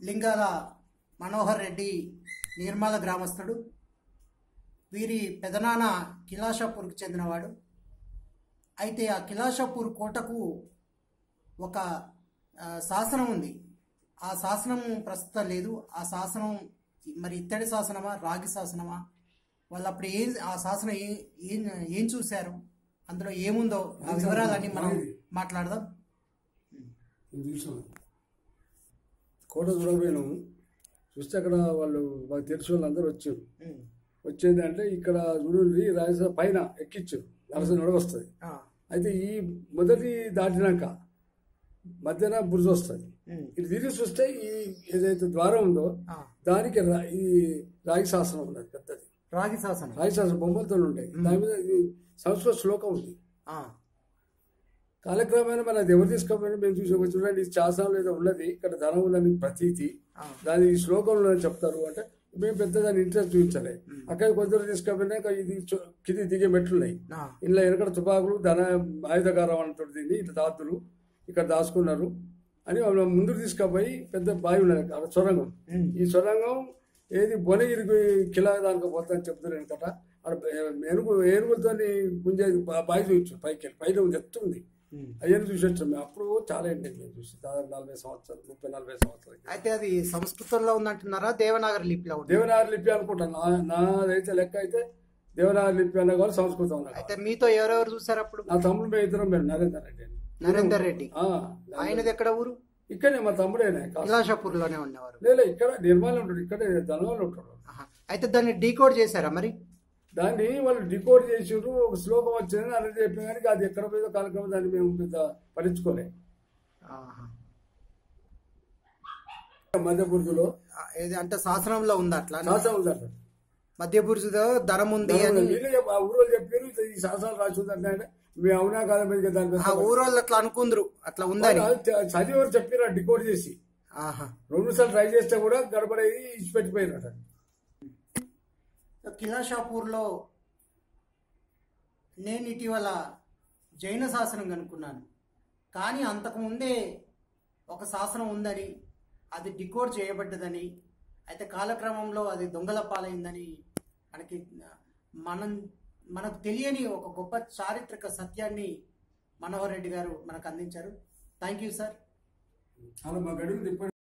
లింగాల మనోహర్ రెడ్డి నిర్మల గ్రామస్తుడు వీరి పెదనాన్న కిలాషాపూర్కి చెందినవాడు అయితే ఆ కిలాషాపూర్ కోటకు ఒక ఆ, శాసనం ఉంది ఆ శాసనం ప్రస్తుతం లేదు ఆ శాసనం మరి ఇత్తడి శాసనమా రాగి శాసనమా వాళ్ళు అప్పుడు ఏం ఆ శాసనం ఏ ఏం ఏం చూశారు అందులో ఏముందో ఆ వివరాలన్నీ మనం మాట్లాడదాం నేను చూసాను కోట చూడపోయినాము చూస్తే అక్కడ వాళ్ళు మాకు తెలిసిన వాళ్ళు అందరూ వచ్చారు ఉమ్. వచ్చేది అంటే ఇక్కడ చూడండి రాజస్థాన్ పైన ఎక్కించారు నలస నడవస్తుంది ఆ. అయితే ఈ మొదటి దాటినాక మధ్యన బుర్జ వస్తుంది ఉమ్. ఇది తిరిగి చూస్తే ఈ ఏదైతే ద్వారం ఉందో ఆ. దానికి రా- ఈ రాగి శాసనం ఉన్నది పెద్దది రాగి శాసనం రాగి శాసనం బొమ్మలతో ఉంటాయి దాని మీద ఈ సంస్కృత శ్లోకం ఉంది ఆ. కాలక్రమేణా మన అది ఎవరు తీసుకోపోయినా మేము చూసి చూడండి ఈ శాసనం ఏదో ఉన్నది ఇక్కడ ధనం ఉందని ప్రతీతి ఆ. దాని ఈ శ్లోకంలో చెప్తారు అంటే మేము పెద్ద దాని ఇంట్రెస్ట్ చూపించలే అక్కడ కొందరు తీసుకపోయినాక ఇది చు- కింది దిగే మెట్లున్నాయి ఆ. ఇంట్లో వెనకడ తుపాకులు ధన ఆయుధకారం అంటారు దీన్ని ఇట్లా దాతులు ఇక్కడ దాచుకున్నారు అని వాళ్ళు ముందుకు తీసుకుపోయి పెద్ద బావి ఉన్నది అక్కడ సొరంగం ఉమ్. ఈ సొరంగం ఏది బొనగిరికి కిలా దానికి పోతుందని చెప్తున్నారు వెనకట అక్కడ ఏనుగు ఏనుగులతో గుంజేది బా- బావి చూపించు పైకి వెళ్ళి పైన ఉంది ఎత్తు ఉంది ఉమ్. అవన్నీ చూసి వచ్చాం మేము అప్పుడు చాలా ఏంటి మేము చూసి దాదాపు నలభై సంవత్సరాలు ముప్పై నలభై సంవత్సరాలు అయితే అది సంస్కృతంలో ఉందంటున్నారా దేవనాగరి లిపిలో ఉంది దేవనాగరి లిపి అనుకుంటాను నా నాదైతే లెక్క అయితే దేవనాగరి లిపి అన్న కావాలి సంస్కృతం అన్న కావాలి. అయితే మీతో ఎవరెవరు చూసారు అప్పుడు నా తమ్ముడు మేము ఇద్దరం మేము నరేందర్ రెడ్డి అని. నరేందర్ రెడ్డి ఆ, ఆయనది ఎక్కడ ఊరు ఇక్కడనే మా తమ్ముడేనే కాస్త. ఇలాషాపూర్ లోనే ఉండేవారు లేదు ఇక్కడ నిర్మాణం ఉంటాడు ఇక్కడే ధనవాళ్ళు ఉంటాడు ఆహా. అయితే దాన్ని డీకోడ్ చేశారా మరి దాన్ని వాళ్ళు డికోడ్ చేసిండ్రు ఒక శ్లోకం వచ్చిందని అనేది చెప్పిన కానీ అది ఎక్కడ పోయిందో కార్యక్రమం దాన్ని మేము పెద్ద పట్టించుకోలే ఆహా. మధ్యపురుషులో ఆ, ఏది అంటే శాసనంలో ఉంది అట్లా శాసనం ఉందంట మధ్య పురుషుదో ధనం ఉంది అని వీళ్ళే చెప్ప- ఆ ఊరోళ్ళు చెప్పారు ఇట్లా ఈ శాసనాలు రాసి ఉందంటే అంటే మేము అవునా కాదా మీద దాని మీద ఆ ఊరోళ్ళు అట్లా అనుకుందరు అట్లా ఉందని చదివారు చెప్పారు డికోడ్ చేసి ఆహా రెండు సార్లు ట్రై చేస్తే కూడా గడబడేది ఇచ్చి పెట్టిపోయినట కిలాషాపూర్లో నేను ఇటీవల జైన శాసనం కనుక్కున్నాను కానీ అంతకుముందే ఒక శాసనం ఉందని అది డికోడ్ చేయబడ్డదని అయితే కాలక్రమంలో అది దొంగల పాలైందని మనకి మనం మనకు తెలియని ఒక గొప్ప చారిత్రక సత్యాన్ని మనోహర్ రెడ్డి గారు మనకు అందించారు థ్యాంక్ యూ సార్ చాలా మా గడువు